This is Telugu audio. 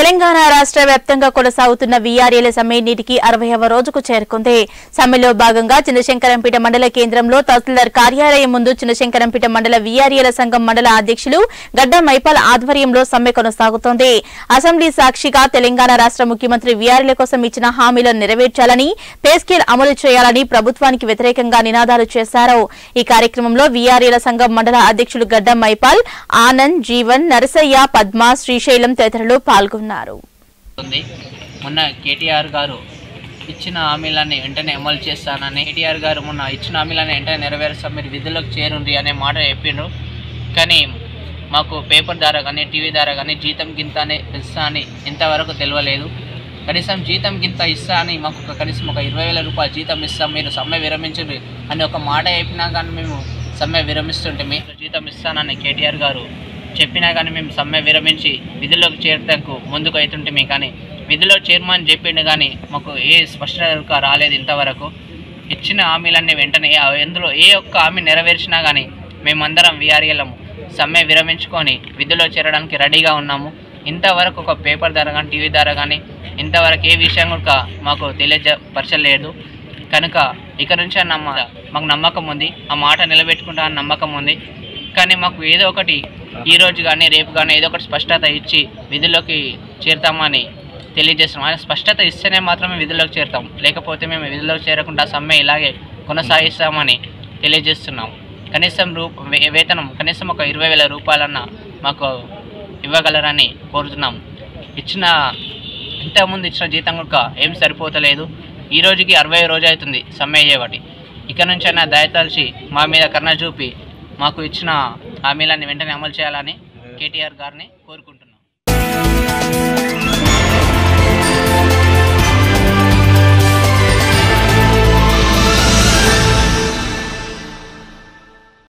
తెలంగాణ రాష్ట్ర వ్యాప్తంగా కొనసాగుతున్న వీఆర్ఏల సమ్మె నేటికి అరవైవ రోజుకు చేరుకుంది సమ్మెలో భాగంగా చిన్నశంకరంపేట మండల కేంద్రంలో తహసీల్దార్ కార్యాలయం ముందు చిన్నశంకరంపేట మండల వీఆర్ఏల సంఘం మండల అధ్యక్షులు గడ్డ మైపాల్ ఆధ్వర్యంలో సమ్మె కొనసాగుతోంది అసెంబ్లీ సాక్షిగా తెలంగాణ రాష్ట్ర ముఖ్యమంత్రి వీఆర్ఏల కోసం ఇచ్చిన హామీలను నెరవేర్చాలని పే స్కేల్ అమలు చేయాలని ప్రభుత్వానికి వ్యతిరేకంగా నినాదాలు చేశారు ఈ కార్యక్రమంలో వీఆర్ఏల సంఘం మండల అధ్యక్షులు గడ్డ మైపాల్ ఆనంద్ జీవన్ నరసయ్య పద్మ శ్రీశైలం తదితరులు పాల్గొన్నారు ఉంది మొన్న కేటీఆర్ గారు ఇచ్చిన హామీలన్నీ వెంటనే అమలు చేస్తానని కేటీఆర్ గారు మొన్న ఇచ్చిన హామీలన్నీ వెంటనే నెరవేరుస్తాం మీరు విధుల్లోకి చేరుండి అనే మాట చెప్పిండ్రు కానీ మాకు పేపర్ ద్వారా కానీ టీవీ ద్వారా కానీ జీతం గింత అని ఇస్తా అని ఇంతవరకు తెలియలేదు కనీసం జీతం గింత ఇస్తా అని మాకు ఒక కనీసం ఒక ఇరవై వేల రూపాయల జీతం ఇస్తాం మీరు సమ్మె విరమించండి అని ఒక మాట చెప్పినా కానీ మేము సమ్మె విరమిస్తుంటే మీరు జీతం ఇస్తానని కేటీఆర్ గారు చెప్పినా కానీ మేము సమ్మె విరమించి విధుల్లోకి చేరటకు ముందుకు అవుతుంటే కానీ విధిలో చేరమని చెప్పిండు కానీ మాకు ఏ స్పష్టత రాలేదు ఇంతవరకు ఇచ్చిన హామీలన్నీ వెంటనే ఆ- ఎందులో ఏ ఒక్క హామీ నెరవేర్చినా కానీ మేమందరం వీఆర్ఏలము సమ్మె విరమించుకొని విధులో చేరడానికి రెడీగా ఉన్నాము ఇంతవరకు ఒక పేపర్ ద్వారా కానీ టీవీ ద్వారా కానీ ఇంతవరకు ఏ విషయం కూడా మాకు తెలియజపరచలేదు కనుక ఇక నుంచి నమ్మ మాకు నమ్మకం ఉంది ఆ మాట నిలబెట్టుకుంటా అని నమ్మకం ఉంది కానీ మాకు ఏదో ఒకటి ఈ రోజు కానీ రేపు కానీ ఏదో ఒకటి స్పష్టత ఇచ్చి విధుల్లోకి చేరుతామని తెలియజేస్తున్నాం ఆయన స్పష్టత ఇస్తేనే మాత్రమే విధుల్లోకి చేరుతాం లేకపోతే మేము విధుల్లోకి చేరకుండా సమ్మె ఇలాగే కొనసాగిస్తామని తెలియజేస్తున్నాం కనీసం రూ వే- వేతనం కనీసం ఒక ఇరవై వేల రూపాయలన్న మాకు ఇవ్వగలరని కోరుతున్నాం ఇచ్చిన ఇంతకుముందు ఇచ్చిన జీతం కూడా ఏం సరిపోతలేదు ఈ రోజుకి అరవై రోజు అవుతుంది సమ్మె చేయబట్టి ఇక నుంచైనా దయతలిచి మా మీద కరుణ చూపి మాకు ఇచ్చిన హామీలన్నీ వెంటనే అమలు చేయాలని కేటీఆర్ గారిని కోరుకుంటున్నాం